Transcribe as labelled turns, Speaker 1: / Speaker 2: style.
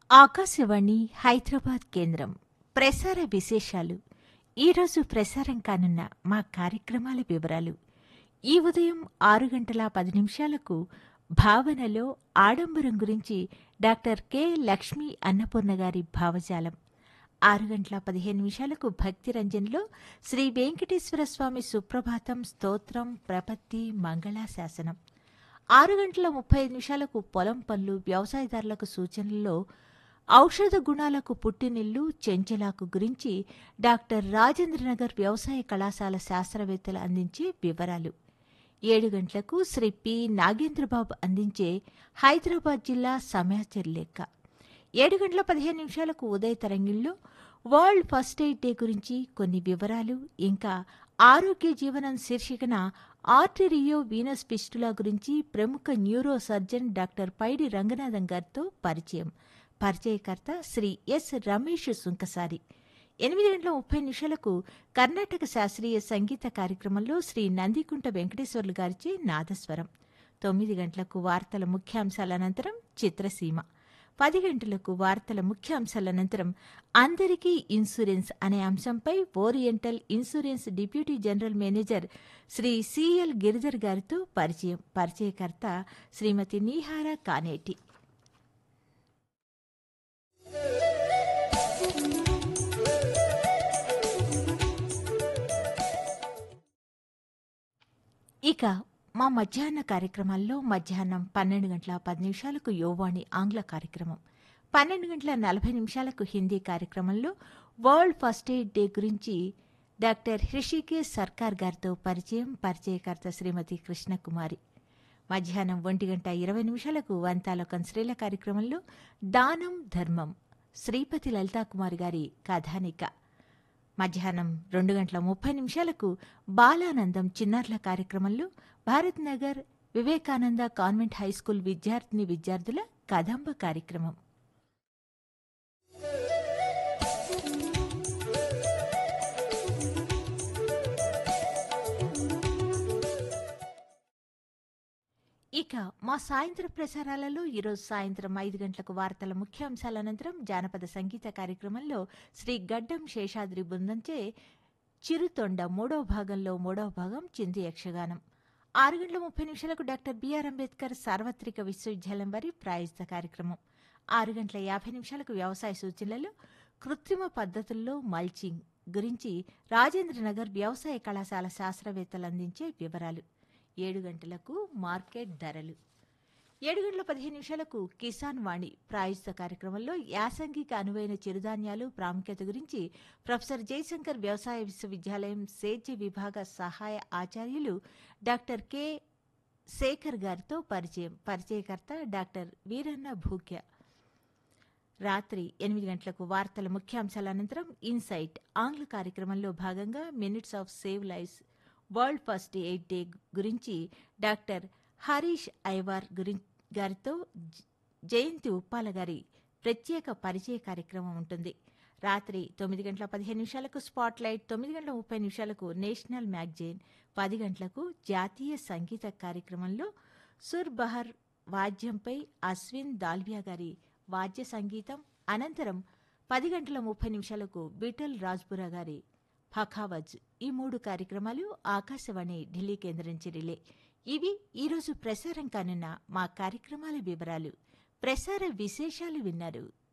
Speaker 1: ఆకాశవాణి హైదరాబాద్ కేంద్రం ప్రసార విశేషాలు ఈరోజు ప్రసారం కానున్న మా కార్యక్రమాల వివరాలు ఈ ఉదయం ఆరు గంటల పది నిమిషాలకు భావనలో ఆడంబరం గురించి డాక్టర్ కె లక్ష్మీ అన్నపూర్ణ గారి భావజాలం ఆరు గంటల పదిహేను నిమిషాలకు భక్తి రంజన్లో శ్రీ వెంకటేశ్వర స్వామి సుప్రభాతం స్తోత్రం ప్రపత్తి మంగళాశాసనం ఆరు గంటల ముప్పై ఐదు నిమిషాలకు పొలం పనులు వ్యవసాయదారులకు సూచనల్లో ఔషధ గుణాలకు పుట్టినిల్లు చెంచలాకు గురించి డాక్టర్ రాజేంద్రనగర్ వ్యవసాయ కళాశాల శాస్త్రవేత్తలు అందించే వివరాలు ఏడు గంటలకు శ్రీ పి నాగేంద్రబాబు అందించే హైదరాబాద్ జిల్లా సమాచార లెక్క ఏడు గంటల పదిహేను నిమిషాలకు ఉదయ తరంగిల్లో వరల్డ్ ఫస్ట్ ఎయిడ్ డే గురించి కొన్ని వివరాలు ఇంకా ఆరోగ్య జీవనం శీర్షికన ఆర్టెరియో వీనస్ పిస్టులా గురించి ప్రముఖ neuro surgeon doctor Paidi Ranganathan గారితో పరిచయం పరిచయకర్త శ్రీ ఎస్ రమేష్ సుంకసారి ఎనిమిది గంటల ముప్పై నిమిషాలకు కర్ణాటక శాస్త్రీయ సంగీత కార్యక్రమంలో శ్రీ నందికుంట వెంకటేశ్వర్లు గారిచే నాదస్వరం తొమ్మిది గంటలకు వార్తల ముఖ్యాంశాల అనంతరం చిత్రసీమ పది గంటలకు వార్తల ముఖ్యాంశాల అనంతరం అందరికీ ఇన్సూరెన్స్ అనే అంశంపై oriental insurance deputy general manager Shri CL Giridhar గారితో పరిచయం పరిచయకర్త శ్రీమతి నీహార కానేటి ఇక మా మధ్యాహ్న కార్యక్రమాల్లో మధ్యాహ్నం పన్నెండు గంటల పది నిమిషాలకు యోవాణి ఆంగ్ల కార్యక్రమం పన్నెండు గంటల నలభై నిమిషాలకు హిందీ కార్యక్రమంలో వరల్డ్ ఫస్ట్ ఎయిడ్ డే గురించి డాక్టర్ హృషికేశ్ సర్కార్ గారితో పరిచయం పరిచయకర్త శ్రీమతి కృష్ణకుమారి మధ్యాహ్నం ఒంటి గంట ఇరవై నిమిషాలకు వంతాలోకం స్త్రీల కార్యక్రమంలో దానం ధర్మం శ్రీపతి లలితాకుమారి గారి కథానిక మధ్యాహ్నం రెండు గంటల ముప్పై నిమిషాలకు బాలానందం చిన్నారుల కార్యక్రమంలో భారత్ నగర్ వివేకానంద కాన్వెంట్ హైస్కూల్ విద్యార్థిని విద్యార్థుల కదంబ కార్యక్రమం ఇక మా సాయంత్రం ప్రసారాలలో ఈరోజు సాయంత్రం ఐదు గంటలకు వార్తల ముఖ్యాంశాల అనంతరం జానపద సంగీత కార్యక్రమంలో శ్రీ గడ్డం శేషాద్రి బృందంచే చిరుతొండ మూడవ భాగంలో మూడవ భాగం చింది యక్షగానం ఆరు గంటల ముప్పై నిమిషాలకు డాక్టర్ బిఆర్ అంబేద్కర్ సార్వత్రిక విశ్వవిద్యాలయం వారి ప్రాయోజిత కార్యక్రమం ఆరు గంటల యాభై నిమిషాలకు వ్యవసాయ సూచనలు కృత్రిమ పద్ధతుల్లో మల్చింగ్ గురించి రాజేంద్రనగర్ వ్యవసాయ కళాశాల శాస్త్రవేత్తలు అందించే వివరాలు ఏడు గంటలకు మార్కెట్ ధరలు ఏడు గంటల పదిహేను నిమిషాలకు కిసాన్ వాణి ప్రాయోజిత కార్యక్రమంలో యాసంగిక అనువైన చిరుధాన్యాలు ప్రాముఖ్యత గురించి ప్రొఫెసర్ జయశంకర్ వ్యవసాయ విశ్వవిద్యాలయం సేద్య విభాగ సహాయ ఆచార్యులు డాక్టర్ కె శేఖర్ గారితో పరిచయం పరిచయకర్త డాక్టర్ వీరన్న భూక్య రాత్రి ఎనిమిది గంటలకు వార్తల ముఖ్యాంశాల అనంతరం ఇన్సైట్ ఆంగ్ల కార్యక్రమంలో భాగంగా minutes of save lives world first aid day గురించి డాక్టర్ హరీష్ ఐవార్ గురి గారితో జయంతి ఉప్పాల గారి ప్రత్యేక పరిచయ కార్యక్రమం ఉంటుంది రాత్రి తొమ్మిది గంటల పదిహేను నిమిషాలకు స్పాట్ లైట్ తొమ్మిది గంటల ముప్పై నిమిషాలకు నేషనల్ మ్యాగజైన్ పది గంటలకు జాతీయ సంగీత కార్యక్రమంలో సుర్ బహర్ వాద్యంపై అశ్విన్ దాల్వియా గారి వాద్య సంగీతం అనంతరం పది గంటల ముప్పై నిమిషాలకు బిటల్ రాజ్పురా గారి ఫఖావజ్ ఈ మూడు కార్యక్రమాలు ఆకాశవాణి ఢిల్లీ కేంద్రం నుంచి రిలే ఇవి ఈరోజు ప్రసారం కానున్న మా కార్యక్రమాల వివరాలు ప్రసార విశేషాలు విన్నారు